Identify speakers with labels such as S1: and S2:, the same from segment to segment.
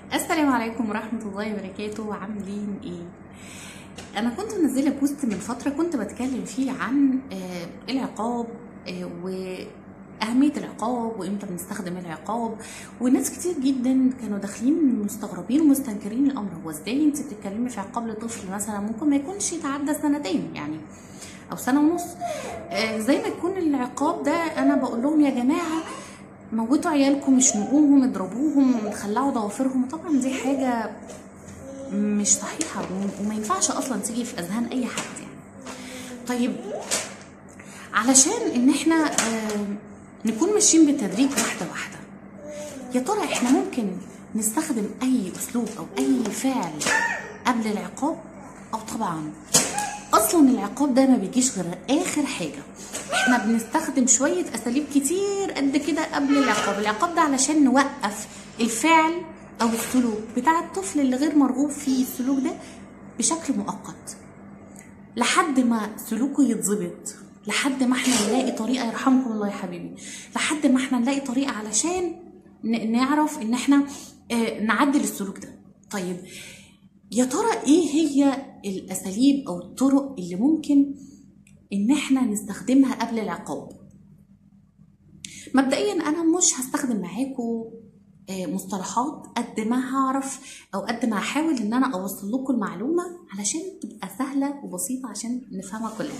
S1: السلام عليكم ورحمة الله وبركاته عاملين ايه؟ أنا كنت منزلة بوست من فترة كنت بتكلم فيه عن آه، العقاب آه، وأهمية العقاب وإمتى بنستخدم العقاب وناس كتير جدا كانوا داخلين مستغربين ومستنكرين الأمر هو ازاي انت بتتكلمي في عقاب لطفل مثلا ممكن ما يكونش يتعدى سنتين يعني أو سنة ونص آه، زي ما يكون العقاب ده أنا بقول لهم يا جماعة موتوا عيالكم اشنقوهم اضربوهم خلعوا ضوافرهم طبعا دي حاجة مش صحيحة و- وما ينفعش أصلا تيجي في أذهان أي حد يعني طيب علشان إن إحنا آه، نكون ماشيين بالتدريج واحدة واحدة يا ترى إحنا ممكن نستخدم أي أسلوب أو أي فعل قبل العقاب أو طبعا اصلا العقاب ده ما بيجيش غير اخر حاجه احنا بنستخدم شويه اساليب كتير قد كده قبل العقاب العقاب ده علشان نوقف الفعل او السلوك بتاع الطفل اللي غير مرغوب فيه السلوك ده بشكل مؤقت لحد ما سلوكه يتظبط لحد ما احنا نلاقي طريقه يرحمكم الله يا حبيبي لحد ما احنا نلاقي طريقه علشان ن- نعرف ان احنا آه، نعدل السلوك ده طيب يا ترى ايه هي الاساليب او الطرق اللي ممكن ان احنا نستخدمها قبل العقاب مبدئيا انا مش هستخدم معاكم آه، مصطلحات قد ما هعرف او قد ما هحاول ان انا اوصل لكم المعلومه علشان تبقى سهله وبسيطه عشان نفهمها كلنا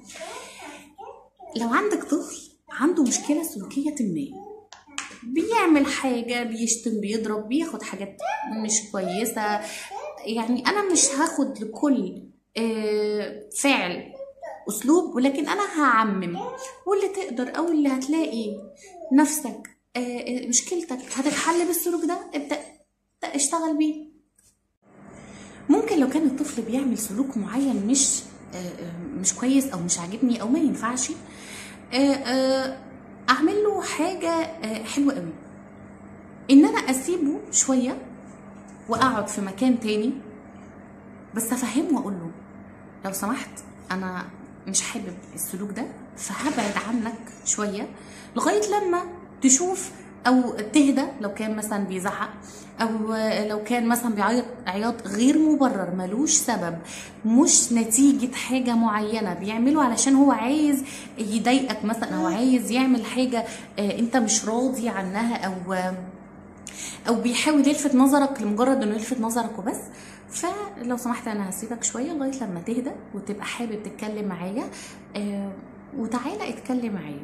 S1: لو عندك طفل عنده مشكله سلوكيه ما بيعمل حاجة بيشتم بيضرب بياخد حاجات مش كويسة يعني أنا مش هاخد لكل آه، فعل أسلوب ولكن أنا هعمم واللي تقدر أو اللي هتلاقي نفسك آه، آه، مشكلتك هتتحل بالسلوك ده ابدأ ابدأ اشتغل بيه ممكن لو كان الطفل بيعمل سلوك معين مش آه، آه، مش كويس او مش عاجبني او ما ينفعش آه، آه، اعمل له حاجه آه، حلوه قوي ان انا اسيبه شويه واقعد في مكان تاني بس افهمه واقول له لو سمحت انا مش حابب السلوك ده فهبعد عنك شويه لغايه لما تشوف او تهدى لو كان مثلا بيزعق او لو كان مثلا بيعيط عياط غير مبرر ملوش سبب مش نتيجه حاجه معينه بيعمله علشان هو عايز يضايقك مثلا او عايز يعمل حاجه آه، انت مش راضي عنها او آه، او بيحاول يلفت نظرك لمجرد انه يلفت نظرك وبس فلو سمحت انا هسيبك شويه لغايه لما تهدى وتبقى حابب تتكلم معايا آه، وتعالى اتكلم معايا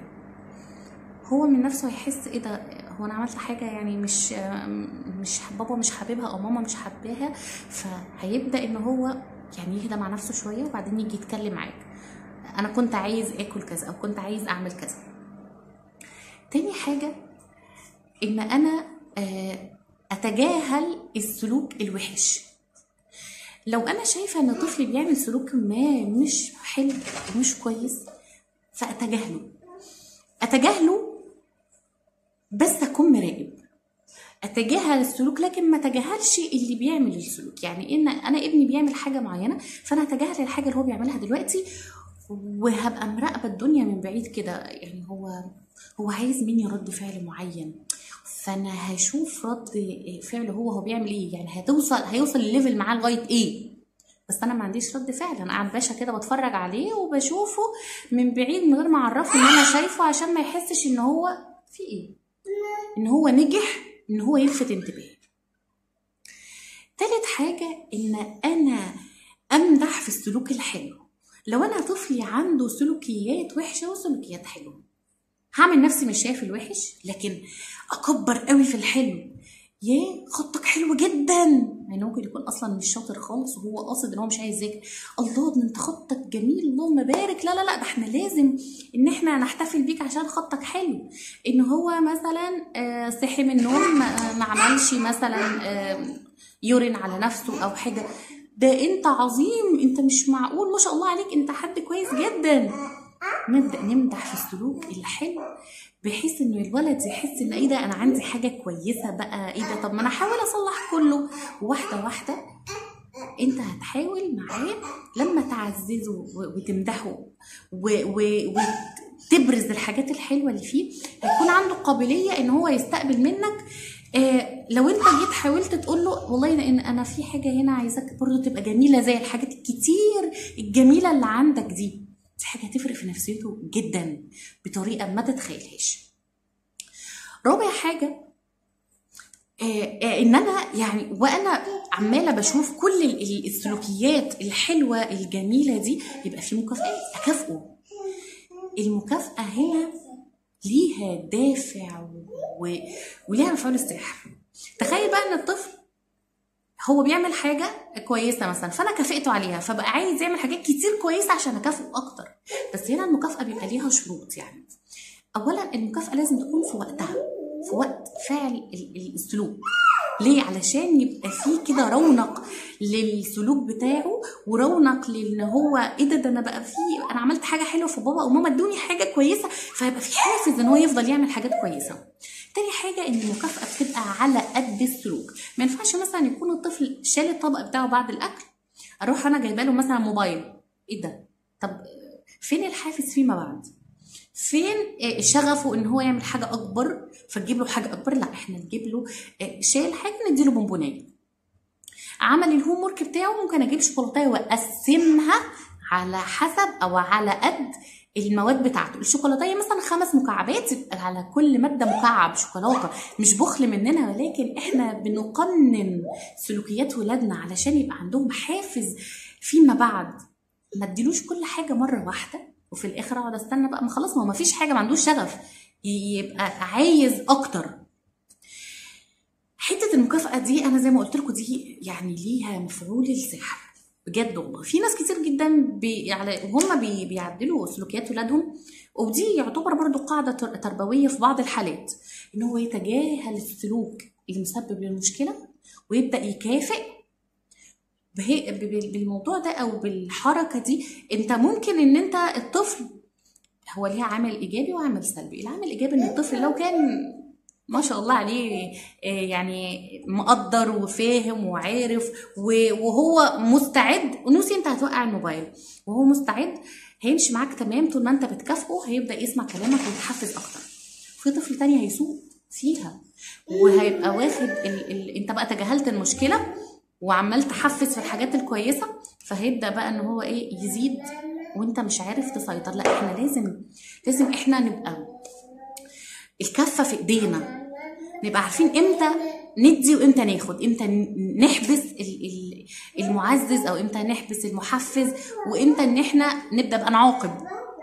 S1: هو من نفسه هيحس ايه ده هو انا عملت حاجه يعني مش آه، مش بابا مش حاببها او ماما مش حباها فهيبدا ان هو يعني يهدى مع نفسه شويه وبعدين يجي يتكلم معاك انا كنت عايز اكل كذا او كنت عايز اعمل كذا تاني حاجه ان انا آه، اتجاهل السلوك الوحش لو انا شايفه ان طفلي بيعمل سلوك ما مش حلو ومش كويس فاتجاهله اتجاهله بس اكون مراقب اتجاهل السلوك لكن ما اتجاهلش اللي بيعمل السلوك يعني ان انا ابني بيعمل حاجه معينه فانا اتجاهل الحاجه اللي هو بيعملها دلوقتي وهبقى مراقبه الدنيا من بعيد كده يعني هو هو عايز مني رد فعل معين فانا هشوف رد فعله هو هو بيعمل ايه يعني هتوصل هيوصل الليفل معاه لغايه ايه بس انا ما عنديش رد فعل انا قاعد باشا كده بتفرج عليه وبشوفه من بعيد من غير ما اعرفه ان انا شايفه عشان ما يحسش ان هو في ايه ان هو نجح ان هو يلفت انتباهي تالت حاجة إن أنا أمدح في السلوك الحلو لو أنا طفلي عنده سلوكيات وحشة وسلوكيات حلوة هعمل نفسي مش شايف الوحش لكن أكبر قوي في الحلو يا خطك حلو جدا يعني ممكن يكون اصلا مش شاطر خالص وهو قاصد ان هو مش عايز يذاكر الله ده انت خطك جميل اللهم بارك لا لا لا ده احنا لازم ان احنا نحتفل بيك عشان خطك حلو ان هو مثلا آه، صحي من النوم ما ما عملش مثلا آه، يورين على نفسه او حاجه ده انت عظيم انت مش معقول ما شاء الله عليك انت حد كويس جدا نبدا نمدح في السلوك الحلو بحيث انه الولد يحس ان ايه ده انا عندي حاجه كويسه بقى ايه ده طب ما انا احاول اصلح كله واحده واحده انت هتحاول معاه لما تعززه و- وتمدحه و- و- تبرز الحاجات الحلوه اللي فيه هيكون عنده قابليه ان هو يستقبل منك آه لو انت جيت حاولت تقول له والله لان انا في حاجه هنا عايزاك برضو تبقى جميله زي الحاجات الكتير الجميله اللي عندك دي دي حاجه هتفرق في نفسيته جدا بطريقه ما تتخيلهاش رابع حاجه آه، آه، ان انا يعني وانا عماله بشوف كل ال- ال- السلوكيات الحلوه الجميله دي يبقى في مكافآت اكافئه المكافاه هنا ليها دافع و... وليها مفعول السحر تخيل بقى ان الطفل هو بيعمل حاجة كويسة مثلا فأنا كافئته عليها فبقى عايز يعمل حاجات كتير كويسة عشان أكافئه أكتر بس هنا المكافأة بيبقى ليها شروط يعني أولا المكافأة لازم تكون في وقتها في وقت فعل ال- ال- السلوك ليه علشان يبقى فيه كده رونق للسلوك بتاعه ورونق لان هو ايه ده ده انا بقى فيه انا عملت حاجه حلوه فبابا وماما ادوني حاجه كويسه فيبقى في حافز ان هو يفضل يعمل حاجات كويسه تاني حاجة إن المكافأة بتبقى على قد السلوك، ما ينفعش مثلا يكون الطفل شال الطبق بتاعه بعد الأكل، أروح أنا جايبة له مثلا موبايل، إيه ده؟ طب فين الحافز فيما بعد؟ فين آه، شغفه ان هو يعمل حاجه اكبر فتجيب له حاجه اكبر لا احنا نجيب له آه، شال حاجه نديله بونبونيه عمل الهوم ورك بتاعه ممكن اجيب شوكولاته واقسمها على حسب او على قد المواد بتاعته الشوكولاته مثلا خمس مكعبات يبقى على كل ماده مكعب شوكولاته مش بخل مننا ولكن احنا بنقنن سلوكيات ولادنا علشان يبقى عندهم حافز فيما بعد ما اديلوش كل حاجه مره واحده وفي الاخر اقعد استنى بقى ما خلاص ما هو ما فيش حاجه ما عندوش شغف يبقى عايز اكتر حته المكافاه دي انا زي ما قلت لكم دي يعني ليها مفعول السحر بجد والله في ناس كتير جدا بي على وهم بي بيعدلوا سلوكيات ولادهم ودي يعتبر برضو قاعده تر- تربويه في بعض الحالات ان هو يتجاهل السلوك المسبب للمشكله ويبدا يكافئ به- ب- ب- بالموضوع ده او بالحركه دي انت ممكن ان انت الطفل هو ليها عامل ايجابي وعامل سلبي العامل الايجابي ان الطفل لو كان ما شاء الله عليه آه، يعني مقدر وفاهم وعارف و- وهو مستعد ونوسي انت هتوقع الموبايل وهو مستعد هيمشي معاك تمام طول ما انت بتكافئه هيبدا يسمع كلامك ويتحفز اكتر في طفل تاني هيسوق فيها وهيبقى واخد ال... ال... انت بقى تجاهلت المشكله وعمال تحفز في الحاجات الكويسه فهيبدا بقى ان هو ايه يزيد وانت مش عارف تسيطر لا احنا لازم لازم احنا نبقى الكفه في ايدينا نبقى عارفين امتى ندي وامتى ناخد امتى ن- نحبس ال- ال- المعزز او امتى نحبس المحفز وامتى ان احنا نبدا بقى نعاقب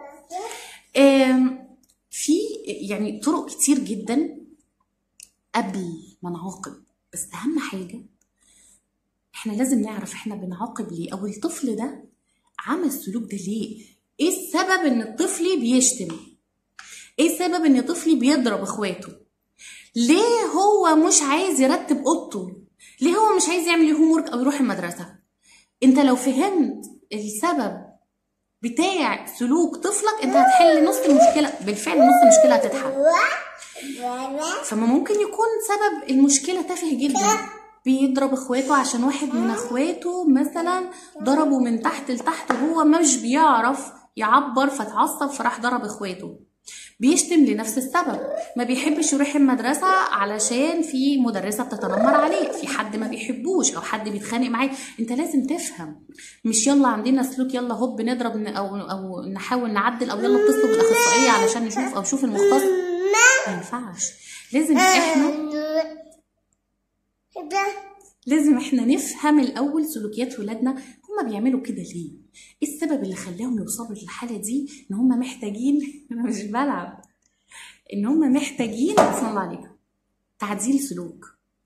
S1: آم، في يعني طرق كتير جدا قبل ما نعاقب بس اهم حاجه احنا لازم نعرف احنا بنعاقب ليه او الطفل ده عمل السلوك ده ليه ايه السبب ان الطفل بيشتم ايه السبب ان طفلي بيضرب اخواته ليه هو مش عايز يرتب اوضته ليه هو مش عايز يعمل هوم ورك او يروح المدرسه انت لو فهمت السبب بتاع سلوك طفلك انت هتحل نص المشكله بالفعل نص المشكله هتتحل فما ممكن يكون سبب المشكله تافه جدا بيضرب اخواته عشان واحد من اخواته مثلا ضربه من تحت لتحت وهو مش بيعرف يعبر فتعصب فراح ضرب اخواته بيشتم لنفس السبب ما بيحبش يروح المدرسة علشان في مدرسة بتتنمر عليه في حد ما بيحبوش أو حد بيتخانق معاه أنت لازم تفهم مش يلا عندنا سلوك يلا هوب نضرب ن- أو أو نحاول نعدل أو يلا اتصلوا بالأخصائية علشان نشوف أو شوف المختص ما ينفعش لازم احنا لازم احنا نفهم الاول سلوكيات ولادنا هما بيعملوا كده ليه ايه السبب اللي خلاهم يوصلوا للحاله دي ان هما محتاجين انا مش بلعب ان هما محتاجين بسم الله عليكم تعديل سلوك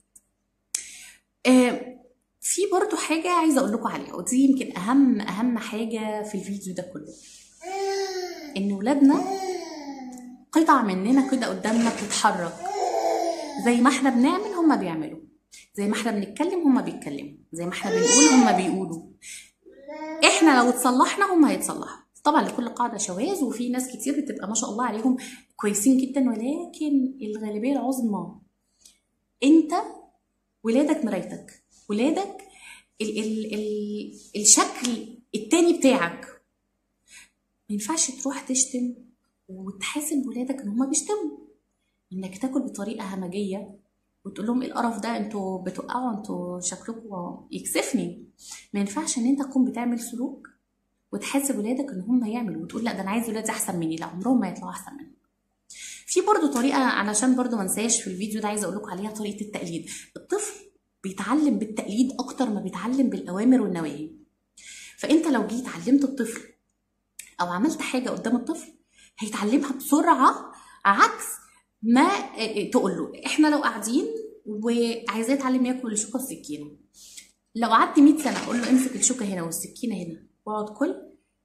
S1: آه في برضو حاجه عايزه اقول لكم عليها ودي يمكن اهم اهم حاجه في الفيديو ده كله ان ولادنا قطع مننا كده قدامنا بتتحرك زي ما احنا بنعمل هما بيعملوا زي ما احنا بنتكلم هما بيتكلموا زي ما احنا بنقول هما بيقولوا احنا لو اتصلحنا هما هيتصلحوا طبعا لكل قاعده شواذ وفي ناس كتير بتبقى ما شاء الله عليهم كويسين جدا ولكن الغالبيه العظمى انت ولادك مرايتك ولادك ال ال ال الشكل التاني بتاعك ما ينفعش تروح تشتم وتحاسب ولادك ان هما بيشتموا انك تاكل بطريقه همجيه وتقول لهم ايه القرف ده انتوا بتوقعوا انتوا شكلكم يكسفني ما ينفعش ان انت تكون بتعمل سلوك وتحاسب ولادك ان هم يعملوا وتقول لا ده انا عايز ولادي احسن مني لا عمرهم ما يطلعوا احسن مني في برضو طريقه علشان برضو ما انساش في الفيديو ده عايزه اقول لكم عليها طريقه التقليد الطفل بيتعلم بالتقليد اكتر ما بيتعلم بالاوامر والنواهي فانت لو جيت علمت الطفل او عملت حاجه قدام الطفل هيتعلمها بسرعه عكس ما تقول له احنا لو قاعدين وعايزاه يتعلم ياكل الشوكه والسكينه لو قعدت 100 سنه اقول له امسك الشوكه هنا والسكينه هنا واقعد كل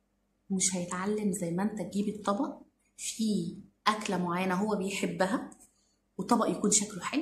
S1: مش هيتعلم زي ما انت تجيب الطبق فيه اكله معينه هو بيحبها وطبق يكون شكله حلو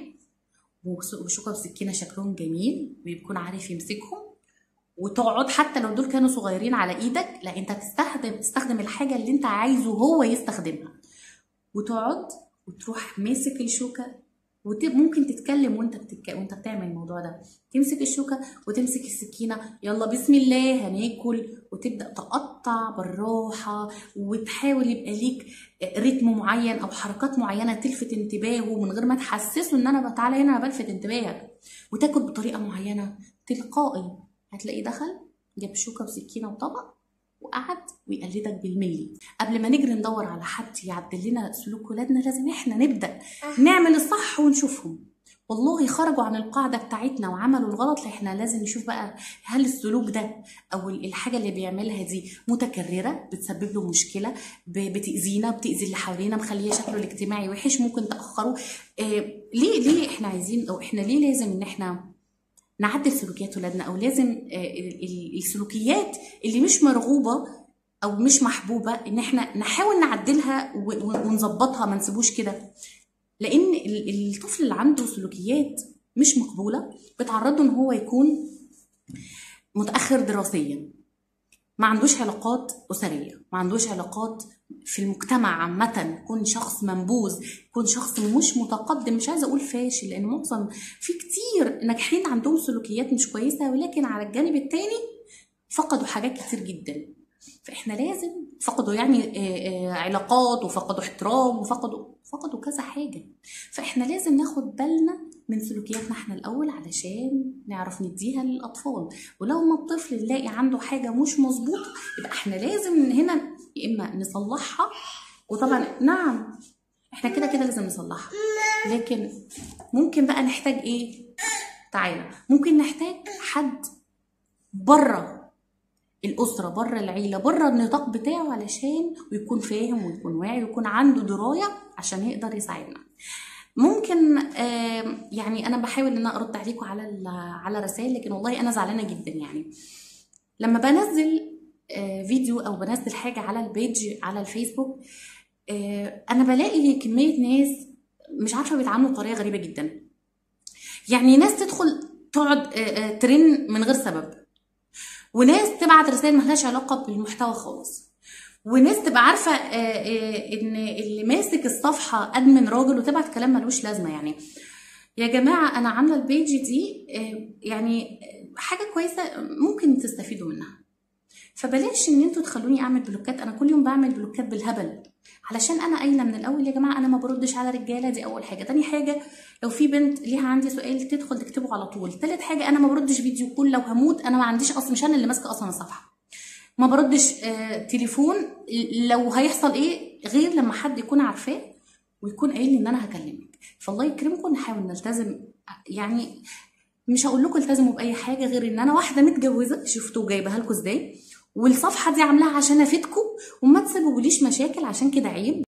S1: وشوكه وسكينه شكلهم جميل ويكون عارف يمسكهم وتقعد حتى لو دول كانوا صغيرين على ايدك لا انت تستخدم تستخدم الحاجه اللي انت عايزه هو يستخدمها وتقعد وتروح ماسك الشوكه وممكن تتكلم وانت بتتك... وانت بتعمل الموضوع ده تمسك الشوكه وتمسك السكينه يلا بسم الله هناكل وتبدا تقطع بالراحه وتحاول يبقى ليك رتم معين او حركات معينه تلفت انتباهه من غير ما تحسسه ان انا تعالى هنا بلفت انتباهك وتاكل بطريقه معينه تلقائي هتلاقيه دخل جاب شوكه وسكينه وطبق وقعد ويقلدك بالملي قبل ما نجري ندور على حد يعدل لنا سلوك ولادنا لازم احنا نبدا نعمل الصح ونشوفهم والله خرجوا عن القاعدة بتاعتنا وعملوا الغلط احنا لازم نشوف بقى هل السلوك ده او الحاجة اللي بيعملها دي متكررة بتسبب له مشكلة بتأذينا بتأذي اللي حوالينا مخليه شكله الاجتماعي وحش ممكن تأخره اه ليه ليه احنا عايزين او احنا ليه لازم ان احنا نعدل سلوكيات ولادنا او لازم السلوكيات اللي مش مرغوبه او مش محبوبه ان احنا نحاول نعدلها ونظبطها ما نسيبوش كده لان الطفل اللي عنده سلوكيات مش مقبوله بتعرضه ان هو يكون متاخر دراسيا ما عندوش علاقات اسريه ما عندوش علاقات في المجتمع عامة يكون شخص منبوذ يكون شخص مش متقدم مش عايزة أقول فاشل لأن معظم في كتير ناجحين عندهم سلوكيات مش كويسة ولكن على الجانب التاني فقدوا حاجات كتير جدا فإحنا لازم فقدوا يعني علاقات وفقدوا احترام وفقدوا فقدوا كذا حاجة فإحنا لازم ناخد بالنا من سلوكياتنا احنا الأول علشان نعرف نديها للأطفال ولو ما الطفل نلاقي عنده حاجة مش مظبوطة يبقى احنا لازم هنا يا اما نصلحها وطبعا نعم احنا كده كده لازم نصلحها لكن ممكن بقى نحتاج ايه تعالى ممكن نحتاج حد بره الاسره بره العيله بره النطاق بتاعه علشان ويكون فاهم ويكون واعي ويكون عنده درايه عشان يقدر يساعدنا ممكن يعني انا بحاول ان انا ارد عليكم على على رسائل لكن والله انا زعلانه جدا يعني لما بنزل فيديو او بنزل حاجه على البيج على الفيسبوك انا بلاقي كميه ناس مش عارفه بيتعاملوا بطريقه غريبه جدا يعني ناس تدخل تقعد ترن من غير سبب وناس تبعت رسائل ملهاش علاقه بالمحتوى خالص وناس تبقى عارفه ان اللي ماسك الصفحه ادمن راجل وتبعت كلام ملوش لازمه يعني يا جماعه انا عامله البيج دي يعني حاجه كويسه ممكن تستفيدوا منها فبلاش ان انتوا تخلوني اعمل بلوكات انا كل يوم بعمل بلوكات بالهبل علشان انا قايله من الاول يا جماعه انا ما بردش على رجاله دي اول حاجه تاني حاجه لو في بنت ليها عندي سؤال تدخل تكتبه على طول تالت حاجه انا ما بردش فيديو كل لو هموت انا ما عنديش اصلا مش انا اللي ماسكه اصلا الصفحه ما بردش آه تليفون لو هيحصل ايه غير لما حد يكون عارفاه ويكون قايل لي ان انا هكلمك فالله يكرمكم نحاول نلتزم يعني مش هقول لكم التزموا باي حاجه غير ان انا واحده متجوزه شفتوا جايبها لكم ازاي والصفحه دي عاملاها عشان افيدكم وما تسببوليش مشاكل عشان كده عيب